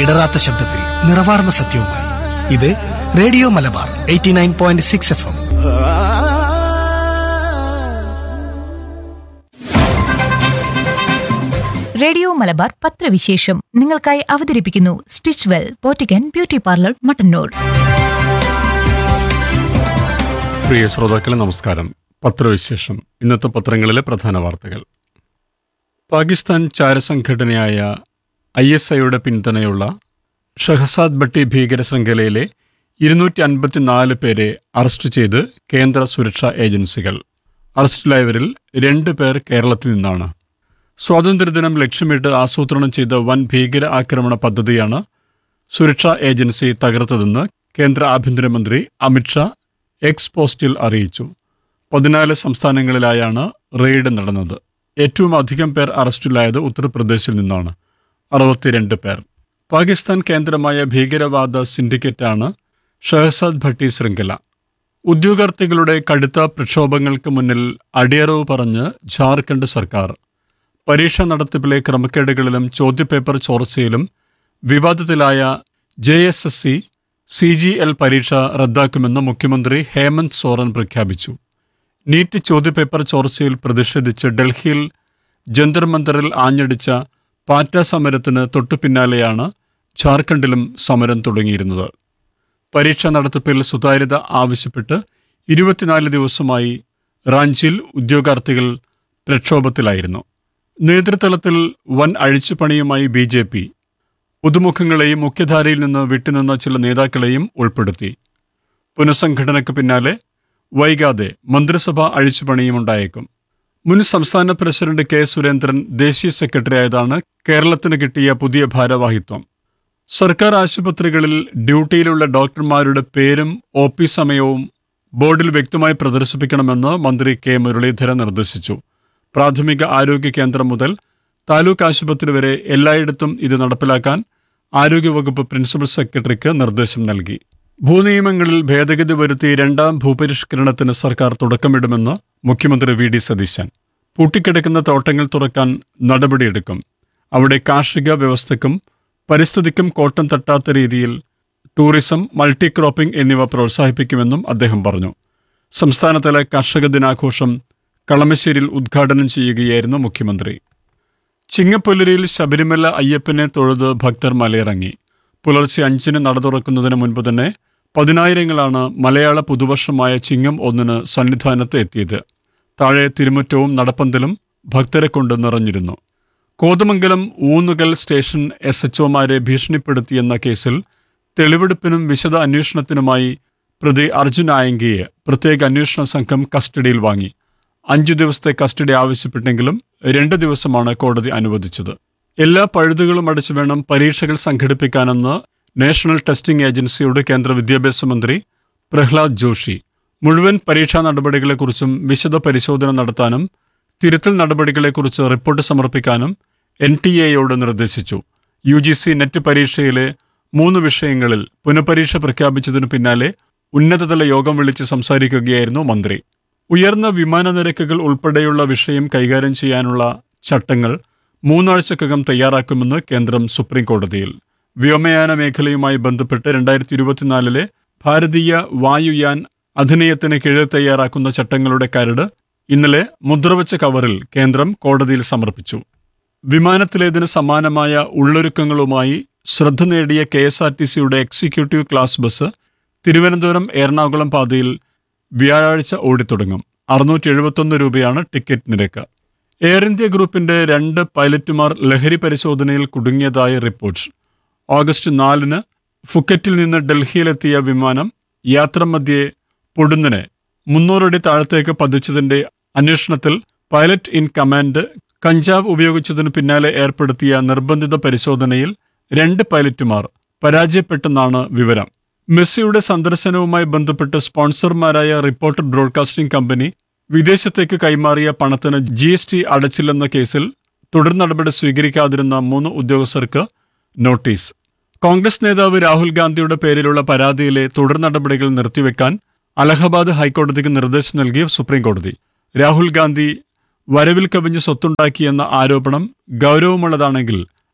ഇടറാത്ത ശബ്ദത്തിൽ നിറവാർന്ന സത്യവുമായി ഇത് radio Malabar eighty nine point six F M radio Malabar പത്രവിശേഷം നിങ്ങൾക്കായി അവതരിപ്പിക്കുന്നു സ്റ്റിച്ച് വെൽ പോറ്റിക്കൻ ബ്യൂട്ടി പാർലർ മട്ടന്നൂർ പ്രിയ ശ്രോതാക്കളെ നമസ്കാരം പത്രവിശേഷം ഇന്നത്തെ പത്രങ്ങളിലെ പ്രധാന വാർത്തകൾ പാകിസ്ഥാൻ ചാരസംഘടനയായ ഐ എസ് ഐയുടെ പിന്തുണയുള്ള ഷഹസാദ് ഭട്ടി ഭീകര ശൃംഖലയിലെ ഇരുന്നൂറ്റി അൻപത്തിനാല് പേരെ അറസ്റ്റ് ചെയ്ത് കേന്ദ്ര സുരക്ഷാ ഏജൻസികൾ അറസ്റ്റിലായവരിൽ രണ്ട് പേർ കേരളത്തിൽ നിന്നാണ് സ്വാതന്ത്ര്യദിനം ലക്ഷ്യമിട്ട് ആസൂത്രണം ചെയ്ത വൻ ഭീകര ആക്രമണ പദ്ധതിയാണ് സുരക്ഷാ ഏജൻസി തകർത്തതെന്ന് കേന്ദ്ര ആഭ്യന്തരമന്ത്രി അമിത്ഷാ എക്സ് പോസ്റ്റിൽ അറിയിച്ചു പതിനാല് സംസ്ഥാനങ്ങളിലായാണ് റെയ്ഡ് നടന്നത് ഏറ്റവും അധികം പേർ അറസ്റ്റിലായത് ഉത്തർപ്രദേശിൽ നിന്നാണ് അറുപത്തിരണ്ട് പേർ പാകിസ്ഥാൻ കേന്ദ്രമായ ഭീകരവാദ സിൻഡിക്കേറ്റാണ് ഷഹസാദ് ഭട്ടി ശൃംഖല ഉദ്യോഗാർത്ഥികളുടെ കടുത്ത പ്രക്ഷോഭങ്ങൾക്ക് മുന്നിൽ അടിയറവ് പറഞ്ഞ് ജാർഖണ്ഡ് സർക്കാർ പരീക്ഷാ നടത്തിപ്പിലെ ക്രമക്കേടുകളിലും ചോദ്യപേപ്പർ ചോർച്ചയിലും വിവാദത്തിലായ J S S C C G L പരീക്ഷ റദ്ദാക്കുമെന്ന് മുഖ്യമന്ത്രി ഹേമന്ത് സോറൻ പ്രഖ്യാപിച്ചു നീറ്റ് ചോദ്യപേപ്പർ ചോർച്ചയിൽ പ്രതിഷേധിച്ച് ഡൽഹിയിൽ ജന്തർ മന്ദറിൽ ആഞ്ഞടിച്ച പാറ്റ സമരത്തിന് തൊട്ടുപിന്നാലെയാണ് ജാർഖണ്ഡിലും സമരം തുടങ്ങിയിരുന്നത് പരീക്ഷാ നടത്തിപ്പിൽ സുതാര്യത ആവശ്യപ്പെട്ട് ഇരുപത്തിനാല് ദിവസമായി റാഞ്ചിയിൽ ഉദ്യോഗാർത്ഥികൾ പ്രക്ഷോഭത്തിലായിരുന്നു നേതൃതലത്തിൽ വൻ അഴിച്ചുപണിയുമായി ബി ജെ പി പുതുമുഖങ്ങളെയും മുഖ്യധാരയിൽ നിന്ന് വിട്ടുനിന്ന ചില നേതാക്കളെയും ഉൾപ്പെടുത്തി പുനഃസംഘടനയ്ക്ക് പിന്നാലെ വൈകാതെ മന്ത്രിസഭ അഴിച്ചുപണിയുമുണ്ടായേക്കും മുൻ സംസ്ഥാന പ്രസിഡന്റ് കെ സുരേന്ദ്രൻ ദേശീയ സെക്രട്ടറി ആയതാണ് കേരളത്തിന് കിട്ടിയ പുതിയ ഭാരവാഹിത്വം സർക്കാർ ആശുപത്രികളിൽ ഡ്യൂട്ടിയിലുള്ള ഡോക്ടർമാരുടെ പേരും ഒ പി സമയവും ബോർഡിൽ വ്യക്തമായി പ്രദർശിപ്പിക്കണമെന്ന് മന്ത്രി കെ മുരളീധരൻ നിർദ്ദേശിച്ചു പ്രാഥമിക ആരോഗ്യ കേന്ദ്രം മുതൽ താലൂക്ക് ആശുപത്രി വരെ എല്ലായിടത്തും ഇത് നടപ്പിലാക്കാൻ ആരോഗ്യവകുപ്പ് പ്രിൻസിപ്പൽ സെക്രട്ടറിക്ക് നിർദ്ദേശം നൽകി ഭൂനിയമങ്ങളിൽ ഭേദഗതി വരുത്തി രണ്ടാം ഭൂപരിഷ്കരണത്തിന് സർക്കാർ തുടക്കമിടുമെന്ന് മുഖ്യമന്ത്രി വി ഡി സതീശൻ പൂട്ടിക്കിടക്കുന്ന തോട്ടങ്ങൾ തുറക്കാൻ നടപടിയെടുക്കും അവിടെ കാർഷിക വ്യവസ്ഥയ്ക്കും പരിസ്ഥിതിക്കും കോട്ടം തട്ടാത്ത രീതിയിൽ ടൂറിസം മൾട്ടി ക്രോപ്പിംഗ് എന്നിവ പ്രോത്സാഹിപ്പിക്കുമെന്നും അദ്ദേഹം പറഞ്ഞു സംസ്ഥാനതല കർഷക ദിനാഘോഷം കളമശ്ശേരിയിൽ ഉദ്ഘാടനം ചെയ്യുകയായിരുന്നു മുഖ്യമന്ത്രി ചിങ്ങപ്പുലരിയിൽ ശബരിമല അയ്യപ്പനെ തൊഴുത് ഭക്തർ മലയിറങ്ങി പുലർച്ചെ അഞ്ചിന് നട തുറക്കുന്നതിന് മുൻപ് തന്നെ പതിനായിരങ്ങളാണ് മലയാള പുതുവർഷമായ ചിങ്ങം ഒന്നിന് സന്നിധാനത്ത് എത്തിയത് താഴെ തിരുമുറ്റവും നടപ്പന്തലും ഭക്തരെ കൊണ്ട് നിറഞ്ഞിരുന്നു Kothamangalam Oonnukal station S H ഒമാരെ ഭീഷണിപ്പെടുത്തിയെന്ന കേസിൽ തെളിവെടുപ്പിനും വിശദ അന്വേഷണത്തിനുമായി പ്രതി അർജുൻ ആയങ്കിയെ പ്രത്യേക അന്വേഷണ സംഘം കസ്റ്റഡിയിൽ വാങ്ങി അഞ്ചു ദിവസത്തെ കസ്റ്റഡി ആവശ്യപ്പെട്ടെങ്കിലും രണ്ട് ദിവസമാണ് കോടതി അനുവദിച്ചത് എല്ലാ പഴുതുകളും അടച്ചു വേണം പരീക്ഷകൾ സംഘടിപ്പിക്കാനെന്ന് നാഷണൽ ടെസ്റ്റിംഗ് ഏജൻസിയോട് കേന്ദ്ര വിദ്യാഭ്യാസ മന്ത്രി പ്രഹ്ലാദ് ജോഷി മുഴുവൻ പരീക്ഷാ നടപടികളെക്കുറിച്ചും വിശദ പരിശോധന നടത്താനും തിരുത്തൽ നടപടികളെക്കുറിച്ച് റിപ്പോർട്ട് സമർപ്പിക്കാനും എൻ ടി എയോട് നിർദ്ദേശിച്ചു യു ജി സി നെറ്റ് പരീക്ഷയിലെ മൂന്ന് വിഷയങ്ങളിൽ പുനഃപരീക്ഷ പ്രഖ്യാപിച്ചതിനു പിന്നാലെ ഉന്നതതല യോഗം വിളിച്ച് സംസാരിക്കുകയായിരുന്നു മന്ത്രി ഉയർന്ന വിമാന നിരക്കുകൾ ഉൾപ്പെടെയുള്ള വിഷയം കൈകാര്യം ചെയ്യാനുള്ള ചട്ടങ്ങൾ മൂന്നാഴ്ചക്കകം തയ്യാറാക്കുമെന്ന് കേന്ദ്രം സുപ്രീം കോടതിയിൽ വ്യോമയാന മേഖലയുമായി ബന്ധപ്പെട്ട് രണ്ടായിരത്തി ഇരുപത്തിനാലിലെ ഭാരതീയ വായുയാൻ അധിനിയത്തിന് കീഴിൽ തയ്യാറാക്കുന്ന ചട്ടങ്ങളുടെ കരട് ഇന്നലെ മുദ്രവച്ച കവറിൽ കേന്ദ്രം കോടതിയിൽ സമർപ്പിച്ചു വിമാനത്തിലേതിന് സമാനമായ ഉള്ളൊരുക്കങ്ങളുമായി ശ്രദ്ധ നേടിയ കെ എസ് ആർ ടി സിയുടെ executive class bus Thiruvananthapuram Ernakulam പാതയിൽ വ്യാഴാഴ്ച ഓടിത്തുടങ്ങും അറുന്നൂറ്റി എഴുപത്തൊന്ന് രൂപയാണ് ടിക്കറ്റ് നിരക്ക് എയർ ഇന്ത്യ ഗ്രൂപ്പിന്റെ രണ്ട് പൈലറ്റുമാർ ലഹരി പരിശോധനയിൽ കുടുങ്ങിയതായി റിപ്പോർട്ട് ഓഗസ്റ്റ് നാലിന് ഫുക്കറ്റിൽ നിന്ന് ഡൽഹിയിലെത്തിയ വിമാനം യാത്രമധ്യേ പൊടുന്നിനെ മുന്നൂറടി താഴത്തേക്ക് പതിച്ചതിന്റെ അന്വേഷണത്തിൽ പൈലറ്റ് ഇൻ കമാൻഡ് കഞ്ചാവ് ഉപയോഗിച്ചതിനു പിന്നാലെ ഏർപ്പെടുത്തിയ നിർബന്ധിത പരിശോധനയിൽ രണ്ട് പൈലറ്റുമാർ പരാജയപ്പെട്ടെന്നാണ് വിവരം മെസ്സിയുടെ സന്ദർശനവുമായി ബന്ധപ്പെട്ട് സ്പോൺസർമാരായ റിപ്പോർട്ടർ ബ്രോഡ്കാസ്റ്റിംഗ് കമ്പനി വിദേശത്തേക്ക് കൈമാറിയ പണത്തിന് ജി എസ് ടി അടച്ചില്ലെന്ന കേസിൽ തുടർ നടപടി സ്വീകരിക്കാതിരുന്ന മൂന്ന് ഉദ്യോഗസ്ഥർക്ക് നോട്ടീസ് കോൺഗ്രസ് നേതാവ് രാഹുൽ ഗാന്ധിയുടെ പേരിലുള്ള പരാതിയിലെ തുടർ നടപടികൾ നിർത്തിവെക്കാൻ അലഹബാദ് ഹൈക്കോടതിക്ക് നിർദ്ദേശം നൽകിയ സുപ്രീം കോടതി രാഹുൽ ഗാന്ധി വരവിൽ കവിഞ്ഞ് സ്വത്തുണ്ടാക്കിയെന്ന ആരോപണം ഗൗരവമുള്ളതാണെങ്കിൽ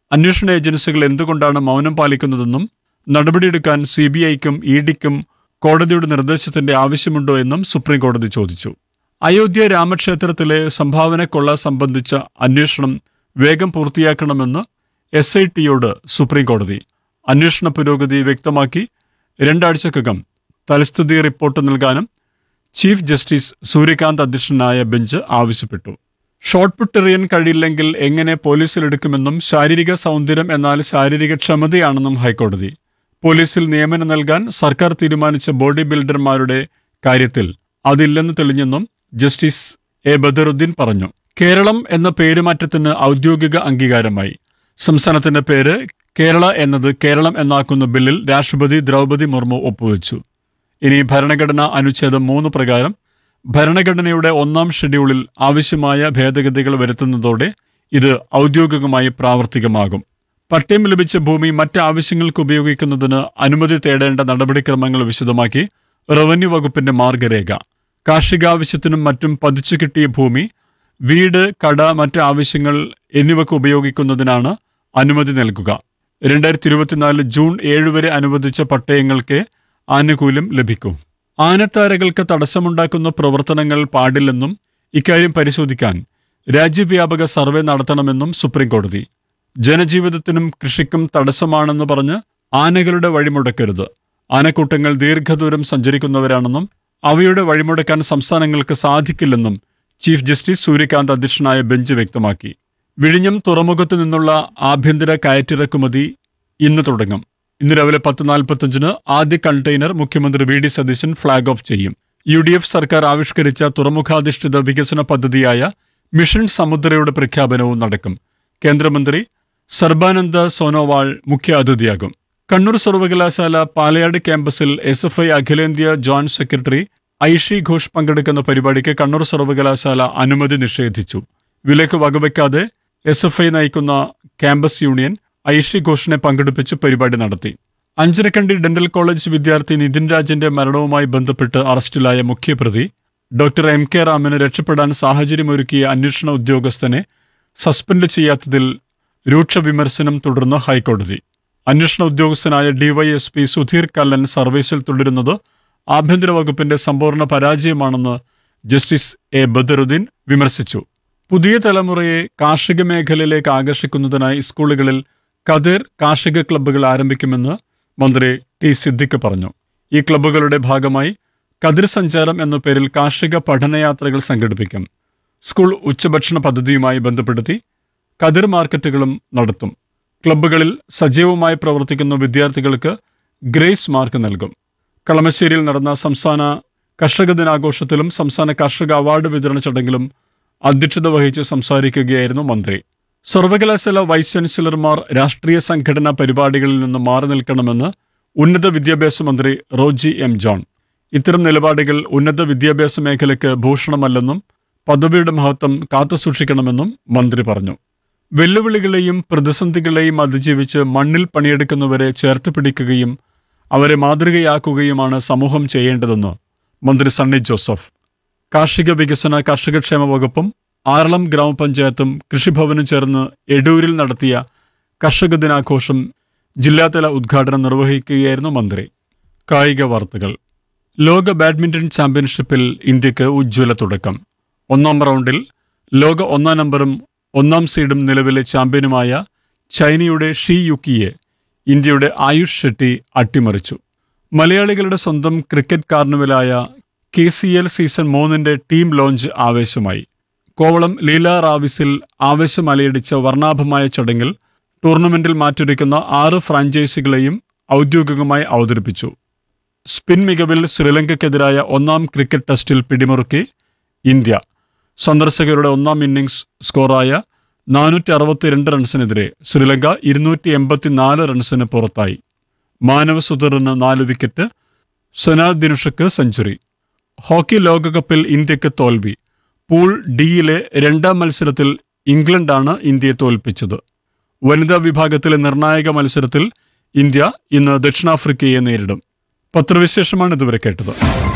അന്വേഷണ ഏജൻസികൾ എന്തുകൊണ്ടാണ് മൗനം പാലിക്കുന്നതെന്നും നടപടിയെടുക്കാൻ സി ബി ഐക്കും ഇ ഡിക്കും കോടതിയുടെ നിർദ്ദേശത്തിന്റെ ആവശ്യമുണ്ടോ എന്നും സുപ്രീം കോടതി ചോദിച്ചു അയോധ്യ രാമക്ഷേത്രത്തിലെ സംഭാവന കൊള്ള സംബന്ധിച്ച അന്വേഷണം വേഗം പൂർത്തിയാക്കണമെന്ന് എസ് ഐ ടിയോട് സുപ്രീം കോടതി അന്വേഷണ പുരോഗതി വ്യക്തമാക്കി രണ്ടാഴ്ചക്കകം തലസ്ഥിതി റിപ്പോർട്ട് നൽകാനും ചീഫ് ജസ്റ്റിസ് സൂര്യകാന്ത് അധ്യക്ഷനായ ബെഞ്ച് ആവശ്യപ്പെട്ടു ഷോർട്ട് പുട്ട് എറിയാൻ കഴിയില്ലെങ്കിൽ എങ്ങനെ പോലീസിലെടുക്കുമെന്നും ശാരീരിക സൗന്ദര്യം എന്നാൽ ശാരീരിക ക്ഷമതയാണെന്നും ഹൈക്കോടതി പോലീസിൽ നിയമനം നൽകാൻ സർക്കാർ തീരുമാനിച്ച ബോഡി ബിൽഡർമാരുടെ കാര്യത്തിൽ അതില്ലെന്ന് തെളിഞ്ഞെന്നും ജസ്റ്റിസ് എ ബദറുദ്ദീൻ പറഞ്ഞു കേരളം എന്ന പേരുമാറ്റത്തിന് ഔദ്യോഗിക അംഗീകാരമായി സംസ്ഥാനത്തിന്റെ പേര് കേരള എന്നത് കേരളം എന്നാക്കുന്ന ബില്ലിൽ രാഷ്ട്രപതി ദ്രൗപദി മുർമു ഒപ്പുവെച്ചു ഇനി ഭരണഘടനാ അനുച്ഛേദം മൂന്ന് പ്രകാരം ഭരണഘടനയുടെ ഒന്നാം ഷെഡ്യൂളിൽ ആവശ്യമായ ഭേദഗതികൾ വരുത്തുന്നതോടെ ഇത് ഔദ്യോഗികമായി പ്രാവർത്തികമാകും പട്ടയം ലഭിച്ച ഭൂമി മറ്റ് ആവശ്യങ്ങൾക്ക് ഉപയോഗിക്കുന്നതിന് അനുമതി തേടേണ്ട നടപടിക്രമങ്ങൾ വിശദമാക്കി റവന്യൂ വകുപ്പിന്റെ മാർഗരേഖ കാർഷികാവശ്യത്തിനും മറ്റും പതിച്ചു കിട്ടിയ ഭൂമി വീട് കട മറ്റ് ആവശ്യങ്ങൾ എന്നിവക്ക് ഉപയോഗിക്കുന്നതിനാണ് അനുമതി നൽകുക രണ്ടായിരത്തി ഇരുപത്തിനാല് ജൂൺ ഏഴ് വരെ അനുവദിച്ച പട്ടയങ്ങൾക്ക് ആനുകൂല്യം ലഭിക്കും ആനത്താരകൾക്ക് തടസ്സമുണ്ടാക്കുന്ന പ്രവർത്തനങ്ങൾ പാടില്ലെന്നും ഇക്കാര്യം പരിശോധിക്കാൻ രാജ്യവ്യാപക സർവേ നടത്തണമെന്നും സുപ്രീം കോടതി ജനജീവിതത്തിനും കൃഷിക്കും തടസ്സമാണെന്ന് പറഞ്ഞ് ആനകളുടെ വഴിമുടക്കരുത് ആനക്കൂട്ടങ്ങൾ ദീർഘദൂരം സഞ്ചരിക്കുന്നവരാണെന്നും അവയുടെ വഴിമുടക്കാൻ സംസ്ഥാനങ്ങൾക്ക് സാധിക്കില്ലെന്നും ചീഫ് ജസ്റ്റിസ് സൂര്യകാന്ത് അധ്യക്ഷനായ ബെഞ്ച് വ്യക്തമാക്കി വിഴിഞ്ഞം തുറമുഖത്തു നിന്നുള്ള ആഭ്യന്തര കയറ്റിറക്കുമതി ഇന്ന് തുടങ്ങും ഇന്ന് രാവിലെ പത്ത് നാൽപ്പത്തഞ്ചിന് ആദ്യ കണ്ടെയ്നർ മുഖ്യമന്ത്രി V D Satheesan flag off ചെയ്യും യു ഡി എഫ് സർക്കാർ ആവിഷ്കരിച്ച തുറമുഖാധിഷ്ഠിത വികസന പദ്ധതിയായ മിഷൻ സമുദ്രയുടെ പ്രഖ്യാപനവും നടക്കും കേന്ദ്രമന്ത്രി സർബാനന്ദ സോനോവാൾ മുഖ്യ അതിഥിയാകും കണ്ണൂർ സർവകലാശാല പാലയാട് ക്യാമ്പസിൽ എസ് എഫ് ഐ അഖിലേന്ത്യാ ജോയിന്റ് സെക്രട്ടറി ഐഷി ഘോഷ് പങ്കെടുക്കുന്ന പരിപാടിക്ക് കണ്ണൂർ സർവകലാശാല അനുമതി നിഷേധിച്ചു വിലക്ക് വകവയ്ക്കാതെ എസ് എഫ് ഐ നയിക്കുന്ന ക്യാമ്പസ് യൂണിയൻ ഐഷി ഘോഷിനെ പങ്കെടുപ്പിച്ച് പരിപാടി നടത്തി അഞ്ചരക്കണ്ടി ഡെന്റൽ കോളേജ് വിദ്യാർത്ഥി നിതിൻ രാജിന്റെ മരണവുമായി ബന്ധപ്പെട്ട് അറസ്റ്റിലായ മുഖ്യപ്രതി ഡോക്ടർ എം കെ റാമിന് രക്ഷപ്പെടാൻ സാഹചര്യമൊരുക്കിയ അന്വേഷണ ഉദ്യോഗസ്ഥനെ സസ്പെൻഡ് ചെയ്യാത്തതിൽ രൂക്ഷ വിമർശനം തുടർന്ന് ഹൈക്കോടതി അന്വേഷണ ഉദ്യോഗസ്ഥനായ ഡിവൈഎസ്പി സുധീർ കല്ലൻ സർവീസിൽ തുടരുന്നത് ആഭ്യന്തര വകുപ്പിന്റെ സമ്പൂർണ്ണ പരാജയമാണെന്ന് ജസ്റ്റിസ് എ ബദറുദ്ദീൻ വിമർശിച്ചു പുതിയ തലമുറയെ കാർഷിക മേഖലയിലേക്ക് ആകർഷിക്കുന്നതിനായി സ്കൂളുകളിൽ കതിർ കാർഷിക ക്ലബ്ബുകൾ ആരംഭിക്കുമെന്ന് മന്ത്രി ടി സിദ്ദിഖ് പറഞ്ഞു ഈ ക്ലബ്ബുകളുടെ ഭാഗമായി കതിർ സഞ്ചാരം എന്ന പേരിൽ കാർഷിക പഠനയാത്രകൾ സംഘടിപ്പിക്കും സ്കൂൾ ഉച്ചഭക്ഷണ പദ്ധതിയുമായി ബന്ധപ്പെടുത്തി കതിർ മാർക്കറ്റുകളും നടത്തും ക്ലബ്ബുകളിൽ സജീവമായി പ്രവർത്തിക്കുന്ന വിദ്യാർത്ഥികൾക്ക് ഗ്രേസ് മാർക്ക് നൽകും കളമശ്ശേരിയിൽ നടന്ന സംസ്ഥാന കർഷക ദിനാഘോഷത്തിലും സംസ്ഥാന കർഷക അവാർഡ് വിതരണ ചടങ്ങിലും അധ്യക്ഷത വഹിച്ച് സംസാരിക്കുകയായിരുന്നു മന്ത്രി സർവകലാശാല വൈസ് ചാൻസലർമാർ രാഷ്ട്രീയ സംഘടനാ പരിപാടികളിൽ നിന്ന് മാറി നിൽക്കണമെന്ന് ഉന്നത വിദ്യാഭ്യാസ മന്ത്രി റോജി എം ജോൺ ഇത്തരം നിലപാടുകൾ ഉന്നത വിദ്യാഭ്യാസ മേഖലയ്ക്ക് ഭൂഷണമല്ലെന്നും പദവിയുടെ മഹത്വം കാത്തുസൂക്ഷിക്കണമെന്നും മന്ത്രി പറഞ്ഞു വെല്ലുവിളികളെയും പ്രതിസന്ധികളെയും അതിജീവിച്ച് മണ്ണിൽ പണിയെടുക്കുന്നവരെ ചേർത്ത് പിടിക്കുകയും അവരെ മാതൃകയാക്കുകയുമാണ് സമൂഹം ചെയ്യേണ്ടതെന്ന് മന്ത്രി സണ്ണി ജോസഫ് കാർഷിക വികസന കർഷകക്ഷേമ വകുപ്പും ആറളം ഗ്രാമപഞ്ചായത്തും കൃഷിഭവനും ചേർന്ന് എടൂരിൽ നടത്തിയ കർഷക ദിനാഘോഷം ജില്ലാതല ഉദ്ഘാടനം നിർവഹിക്കുകയായിരുന്നു മന്ത്രി കായിക വാർത്തകൾ ലോക ബാഡ്മിന്റൺ ചാമ്പ്യൻഷിപ്പിൽ ഇന്ത്യക്ക് ഉജ്ജ്വല തുടക്കം ഒന്നാം റൗണ്ടിൽ ലോക ഒന്നാം നമ്പറും ഒന്നാം സീഡും നിലവിലെ ചാമ്പ്യനുമായ ചൈനയുടെ ഷീ യുക്കിയെ ഇന്ത്യയുടെ ആയുഷ് ഷെട്ടി അട്ടിമറിച്ചു മലയാളികളുടെ സ്വന്തം ക്രിക്കറ്റ് കാർണിവലായ കെ സി എൽ സീസൺ മൂന്നിന്റെ ടീം ലോഞ്ച് ആവേശമായി കോവളം ലീല റാവിസിൽ ആവേശം അലയടിച്ച വർണ്ണാഭമായ ചടങ്ങിൽ ടൂർണമെന്റിൽ മാറ്റൊരുക്കുന്ന ആറ് ഫ്രാഞ്ചൈസികളെയും ഔദ്യോഗികമായി അവതരിപ്പിച്ചു സ്പിൻ മികവിൽ ശ്രീലങ്കയ്ക്കെതിരായ ഒന്നാം ക്രിക്കറ്റ് ടെസ്റ്റിൽ പിടിമുറുക്കി ഇന്ത്യ സന്ദർശകരുടെ ഒന്നാം ഇന്നിംഗ്സ് സ്കോറായ നാനൂറ്റി അറുപത്തിരണ്ട് റൺസിനെതിരെ ശ്രീലങ്ക ഇരുന്നൂറ്റി എൺപത്തിനാല് റൺസിന് പുറത്തായി മാനവ സുധറിന് നാല് വിക്കറ്റ് സൊനാൽ ദിനുഷക്ക് സെഞ്ചുറി ഹോക്കി ലോകകപ്പിൽ ഇന്ത്യക്ക് തോൽവി പൂൾ ഡിയിലെ രണ്ടാം മത്സരത്തിൽ ഇംഗ്ലണ്ടാണ് ഇന്ത്യയെ തോൽപ്പിച്ചത് വനിതാ വിഭാഗത്തിലെ നിർണായക മത്സരത്തിൽ ഇന്ത്യ ഇന്ന് ദക്ഷിണാഫ്രിക്കയെ നേരിടും പത്രവിശേഷമാണ് ഇതുവരെ കേട്ടത്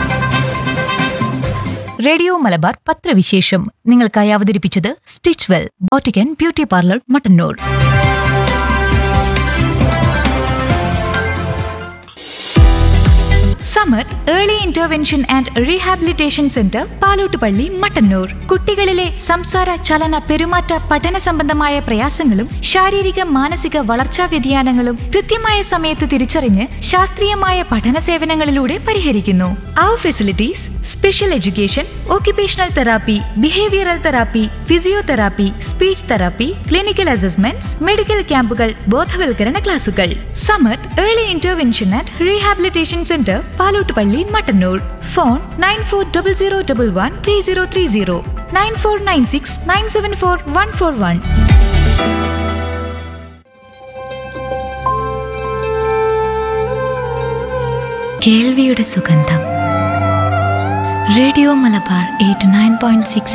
റേഡിയോ മലബാർ പത്രവിശേഷം നിങ്ങൾക്കായി അവതരിപ്പിച്ചത് stitch well boutique and beauty parlour Mattannur Samath early intervention and rehabilitation centre Palottupalli Mattannur കുട്ടികളിലെ സംസാര ചലന പെരുമാറ്റ പഠന സംബന്ധമായ പ്രയാസങ്ങളും ശാരീരിക മാനസിക വളർച്ചാ വ്യതിയാനങ്ങളും കൃത്യമായ സമയത്ത് തിരിച്ചറിഞ്ഞ് ശാസ്ത്രീയമായ പഠന സേവനങ്ങളിലൂടെ പരിഹരിക്കുന്നു അവർ facilities special education occupational therapy behavioural therapy physiotherapy speech therapy clinical assessments medical ക്യാമ്പുകൾ ബോധവൽക്കരണ ക്ലാസുകൾ Samath early intervention and rehabilitation centre Palottupalli Mattannur phone nine four double zero double one three zero three zero nine four nine six nine seven four one four one കേൾവിയുടെ സുഗന്ധം radio Malabar eight nine point six